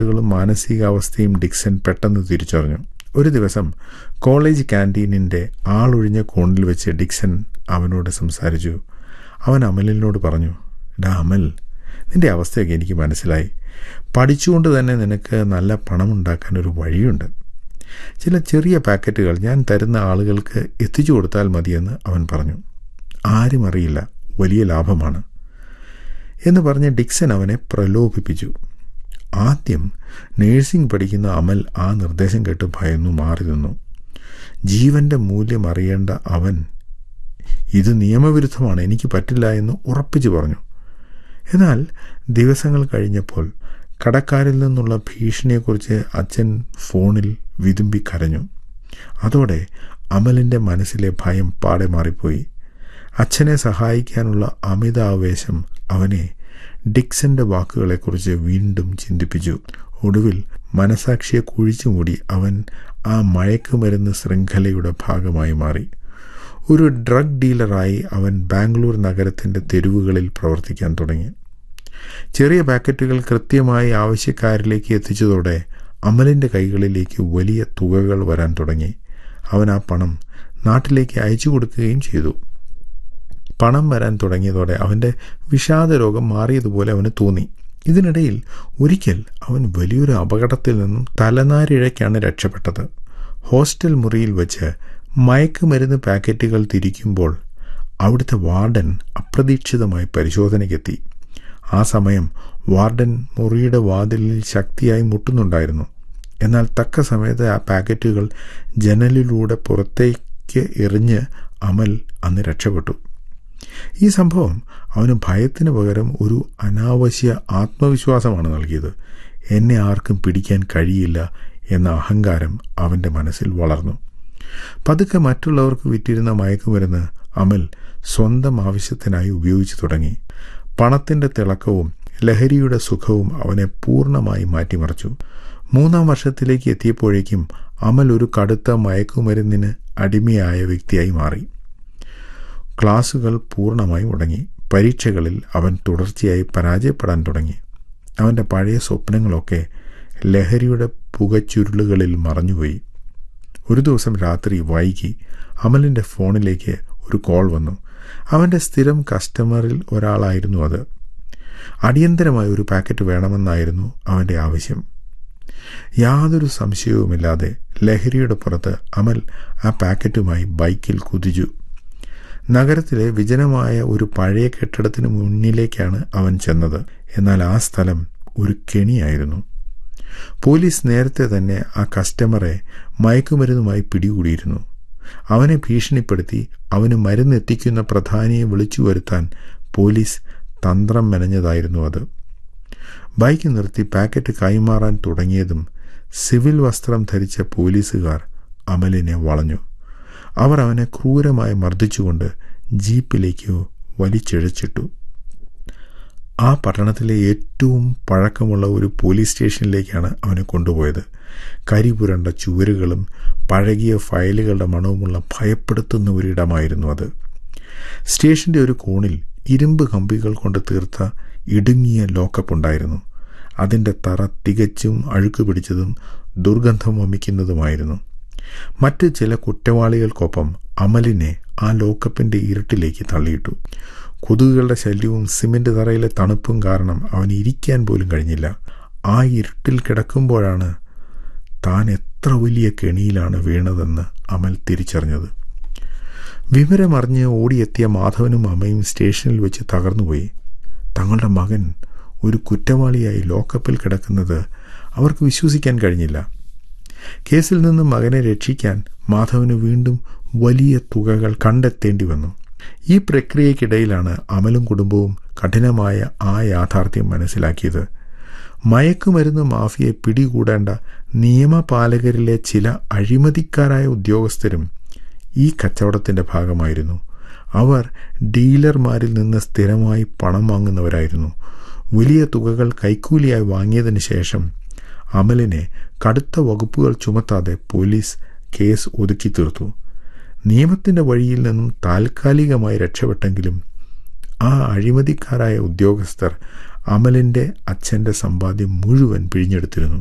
ും മാനസികാവസ്ഥയും ഡിക്സൺ പെട്ടെന്ന് തിരിച്ചറിഞ്ഞു ഒരു ദിവസം കോളേജ് ക്യാൻറ്റീനിൻ്റെ ആളൊഴിഞ്ഞ കോണിൽ വെച്ച് ഡിക്സൺ അവനോട് സംസാരിച്ചു അവൻ അമലിനോട് പറഞ്ഞു ഡാ അമൽ നിന്റെ അവസ്ഥയൊക്കെ എനിക്ക് മനസ്സിലായി പഠിച്ചുകൊണ്ട് തന്നെ നിനക്ക് നല്ല പണമുണ്ടാക്കാൻ ഒരു വഴിയുണ്ട് ചില ചെറിയ പാക്കറ്റുകൾ ഞാൻ തരുന്ന ആളുകൾക്ക് എത്തിച്ചു കൊടുത്താൽ മതിയെന്ന് അവൻ പറഞ്ഞു ആരും അറിയില്ല വലിയ ലാഭമാണ് എന്ന് പറഞ്ഞ് ഡിക്സൺ അവനെ പ്രലോഭിപ്പിച്ചു ആദ്യം നേഴ്സിംഗ് പഠിക്കുന്ന അമൽ ആ നിർദ്ദേശം കേട്ട് ഭയന്നു മാറി നിന്നു ജീവന്റെ മൂല്യം അറിയേണ്ട അവൻ ഇത് നിയമവിരുദ്ധമാണ് എനിക്ക് പറ്റില്ല എന്ന് ഉറപ്പിച്ചു പറഞ്ഞു എന്നാൽ ദിവസങ്ങൾ കഴിഞ്ഞപ്പോൾ കടക്കാരിൽ നിന്നുള്ള ഭീഷണിയെക്കുറിച്ച് അച്ഛൻ ഫോണിൽ വിതുമ്പി കരഞ്ഞു അതോടെ അമലിൻ്റെ മനസ്സിലെ ഭയം പാടെ മാറിപ്പോയി അച്ഛനെ സഹായിക്കാനുള്ള അമിത ആവേശം അവനെ ഡിക്സന്റെ വാക്കുകളെക്കുറിച്ച് വീണ്ടും ചിന്തിപ്പിച്ചു ഒടുവിൽ മനസാക്ഷിയെ കുഴിച്ചുമൂടി അവൻ ആ മയക്കുമരുന്ന് ശൃംഖലയുടെ ഭാഗമായി മാറി ഒരു ഡ്രഗ് ഡീലറായി അവൻ ബാംഗ്ലൂർ നഗരത്തിൻ്റെ തെരുവുകളിൽ പ്രവർത്തിക്കാൻ തുടങ്ങി ചെറിയ പാക്കറ്റുകൾ കൃത്യമായി ആവശ്യക്കാരിലേക്ക് എത്തിച്ചതോടെ അമലിൻ്റെ കൈകളിലേക്ക് വലിയ തുകകൾ വരാൻ തുടങ്ങി അവൻ ആ പണം നാട്ടിലേക്ക് അയച്ചു കൊടുക്കുകയും ചെയ്തു പണം വരാൻ തുടങ്ങിയതോടെ അവൻ്റെ വിഷാദ രോഗം മാറിയതുപോലെ അവന് തോന്നി ഇതിനിടയിൽ ഒരിക്കൽ അവൻ വലിയൊരു അപകടത്തിൽ നിന്നും തലനാരിഴയ്ക്കാണ് രക്ഷപ്പെട്ടത് ഹോസ്റ്റൽ മുറിയിൽ വെച്ച് മയക്കുമരുന്ന് പാക്കറ്റുകൾ തിരിക്കുമ്പോൾ അവിടുത്തെ വാർഡൻ അപ്രതീക്ഷിതമായി പരിശോധനയ്ക്കെത്തി ആ സമയം വാർഡൻ മുറിയുടെ വാതിലിൽ ശക്തിയായി മുട്ടുന്നുണ്ടായിരുന്നു എന്നാൽ തക്ക സമയത്ത് ആ പാക്കറ്റുകൾ ജനലിലൂടെ പുറത്തേക്ക് എറിഞ്ഞ് അമൽ അന്ന് രക്ഷപ്പെട്ടു ഈ സംഭവം അവന് ഭയത്തിന് പകരം ഒരു അനാവശ്യ ആത്മവിശ്വാസമാണ് നൽകിയത് എന്നെ ആർക്കും പിടിക്കാൻ കഴിയില്ല എന്ന അഹങ്കാരം അവൻ്റെ മനസ്സിൽ വളർന്നു പതുക്കെ മറ്റുള്ളവർക്ക് വിറ്റിരുന്ന മയക്കുമരുന്ന് അമൽ സ്വന്തം ആവശ്യത്തിനായി ഉപയോഗിച്ചു തുടങ്ങി പണത്തിൻ്റെ തിളക്കവും ലഹരിയുടെ സുഖവും അവനെ പൂർണ്ണമായി മാറ്റിമറിച്ചു മൂന്നാം വർഷത്തിലേക്ക് എത്തിയപ്പോഴേക്കും അമൽ ഒരു കടുത്ത മയക്കുമരുന്നിന് അടിമയായ വ്യക്തിയായി മാറി ക്ലാസുകൾ പൂർണ്ണമായി മുടങ്ങി പരീക്ഷകളിൽ അവൻ തുടർച്ചയായി പരാജയപ്പെടാൻ തുടങ്ങി അവൻ്റെ പഴയ സ്വപ്നങ്ങളൊക്കെ ലഹരിയുടെ പുകച്ചുരുളുകളിൽ മറഞ്ഞുപോയി ഒരു ദിവസം രാത്രി വൈകി അമലിൻ്റെ ഫോണിലേക്ക് ഒരു കോൾ വന്നു അവൻ്റെ സ്ഥിരം കസ്റ്റമറിൽ ഒരാളായിരുന്നു അത് അടിയന്തരമായ ഒരു പാക്കറ്റ് വേണമെന്നായിരുന്നു അവൻ്റെ ആവശ്യം യാതൊരു സംശയവുമില്ലാതെ ലഹരിയുടെ പുറത്ത് അമൽ ആ പാക്കറ്റുമായി ബൈക്കിൽ കുതിച്ചു നഗരത്തിലെ വിജനമായ ഒരു പഴയ കെട്ടിടത്തിന് മുന്നിലേക്കാണ് അവൻ ചെന്നത് എന്നാൽ ആ സ്ഥലം ഒരു കെണിയായിരുന്നു പോലീസ് നേരത്തെ തന്നെ ആ കസ്റ്റമറെ മയക്കുമരുന്നുമായി പിടികൂടിയിരുന്നു അവനെ ഭീഷണിപ്പെടുത്തി അവന് മരുന്നെത്തിക്കുന്ന പ്രധാനിയെ വിളിച്ചു വരുത്താൻ പോലീസ് തന്ത്രം മെനഞ്ഞതായിരുന്നു അത് ബൈക്ക് നിർത്തി പാക്കറ്റ് കൈമാറാൻ തുടങ്ങിയതും സിവിൽ വസ്ത്രം ധരിച്ച പോലീസുകാർ അമലിനെ വളഞ്ഞു അവർ അവനെ ക്രൂരമായി മർദ്ദിച്ചുകൊണ്ട് ജീപ്പിലേക്ക് വലിച്ചിഴച്ചിട്ടു ആ പട്ടണത്തിലെ ഏറ്റവും പഴക്കമുള്ള ഒരു പോലീസ് സ്റ്റേഷനിലേക്കാണ് അവനെ കൊണ്ടുപോയത് കരിപുരണ്ട ചുവരുകളും പഴകിയ ഫയലുകളുടെ മണവുമുള്ള ഭയപ്പെടുത്തുന്ന ഒരിടമായിരുന്നു അത് സ്റ്റേഷന്റെ ഒരു കോണിൽ ഇരുമ്പ് കമ്പികൾ കൊണ്ട് തീർത്ത ഇടുങ്ങിയ ലോക്കപ്പ് ഉണ്ടായിരുന്നു അതിൻ്റെ തറ തികച്ചും അഴുക്ക് പിടിച്ചതും ദുർഗന്ധം വമിക്കുന്നതുമായിരുന്നു മറ്റ് ചില കുറ്റവാളികൾക്കൊപ്പം അമലിനെ ആ ലോക്കപ്പിന്റെ ഇരുട്ടിലേക്ക് തള്ളിയിട്ടു കൊതുകുകളുടെ ശല്യവും സിമന്റ് തറയിലെ തണുപ്പും കാരണം അവന് ഇരിക്കാൻ പോലും കഴിഞ്ഞില്ല ആ ഇരുട്ടിൽ കിടക്കുമ്പോഴാണ് താൻ എത്ര വലിയ കെണിയിലാണ് വീണതെന്ന് അമൽ തിരിച്ചറിഞ്ഞത് വിവരമറിഞ്ഞ് ഓടിയെത്തിയ മാധവനും അമ്മയും സ്റ്റേഷനിൽ വെച്ച് തകർന്നുപോയി തങ്ങളുടെ മകൻ ഒരു കുറ്റവാളിയായി ലോക്കപ്പിൽ കിടക്കുന്നത് അവർക്ക് വിശ്വസിക്കാൻ കഴിഞ്ഞില്ല കേസിൽ നിന്ന് മകനെ രക്ഷിക്കാൻ മാധവന് വീണ്ടും വലിയ തുകകൾ കണ്ടെത്തേണ്ടി വന്നു ഈ പ്രക്രിയയ്ക്കിടയിലാണ് അമലും കുടുംബവും കഠിനമായ ആ യാഥാർത്ഥ്യം മനസ്സിലാക്കിയത് മയക്കുമരുന്ന് മാഫിയെ പിടികൂടേണ്ട നിയമപാലകരിലെ ചില അഴിമതിക്കാരായ ഉദ്യോഗസ്ഥരും ഈ കച്ചവടത്തിന്റെ ഭാഗമായിരുന്നു അവർ ഡീലർമാരിൽ നിന്ന് സ്ഥിരമായി പണം വാങ്ങുന്നവരായിരുന്നു വലിയ തുകകൾ കൈക്കൂലിയായി വാങ്ങിയതിനു ശേഷം അമലിനെ കടുത്ത വകുപ്പുകൾ ചുമത്താതെ പോലീസ് കേസ് ഒതുക്കി തീർത്തു നിയമത്തിന്റെ വഴിയിൽ നിന്നും താൽക്കാലികമായി രക്ഷപ്പെട്ടെങ്കിലും ആ അഴിമതിക്കാരായ ഉദ്യോഗസ്ഥർ അമലിൻ്റെ അച്ഛൻ്റെ സമ്പാദ്യം മുഴുവൻ പിഴിഞ്ഞെടുത്തിരുന്നു